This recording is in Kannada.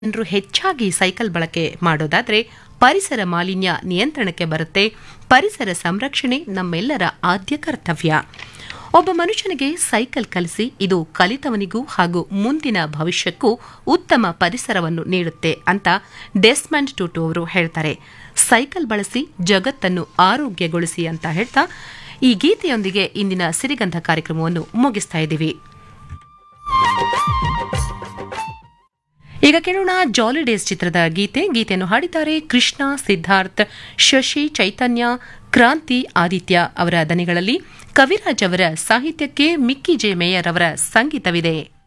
ಜನರು ಹೆಚ್ಚಾಗಿ ಸೈಕಲ್ ಬಳಕೆ ಮಾಡೋದಾದ್ರೆ ಪರಿಸರ ಮಾಲಿನ್ಯ ನಿಯಂತ್ರಣಕ್ಕೆ ಬರುತ್ತೆ ಪರಿಸರ ಸಂರಕ್ಷಣೆ ನಮ್ಮೆಲ್ಲರ ಆದ್ಯ ಕರ್ತವ್ಯ ಒಬ್ಬ ಮನುಷ್ಯನಿಗೆ ಸೈಕಲ್ ಕಲಿಸಿ ಇದು ಕಲಿತವನಿಗೂ ಹಾಗೂ ಮುಂದಿನ ಭವಿಷ್ಯಕ್ಕೂ ಉತ್ತಮ ಪರಿಸರವನ್ನು ನೀಡುತ್ತೆ ಅಂತ ಡೆಸ್ಮಂಡ್ ಟೂಟು ಅವರು ಹೇಳ್ತಾರೆ ಸೈಕಲ್ ಬಳಸಿ ಜಗತ್ತನ್ನು ಆರೋಗ್ಯಗೊಳಿಸಿ ಅಂತ ಹೇಳ್ತಾ ಈ ಗೀತೆಯೊಂದಿಗೆ ಇಂದಿನ ಸಿರಿಗಂಧ ಕಾರ್ಯಕ್ರಮವನ್ನು ಮುಗಿಸ್ತಾ ಇದ್ದೀವಿ ಈಗ ಕೇಳೋಣ ಜಾಲಿ ಡೇಸ್ ಚಿತ್ರದ ಗೀತೆ ಗೀತೆಯನ್ನು ಹಾಡಿದ್ದಾರೆ ಕೃಷ್ಣ ಸಿದ್ಧಾರ್ಥ್ ಶಶಿ ಚೈತನ್ಯ ಕ್ರಾಂತಿ ಆದಿತ್ಯ ಅವರ ದನಿಗಳಲ್ಲಿ ಕವಿರಾಜ್ ಅವರ ಸಾಹಿತ್ಯಕ್ಕೆ ಮಿಕ್ಕಿ ಜೆ ಮೇಯರ್ ಅವರ ಸಂಗೀತವಿದೆ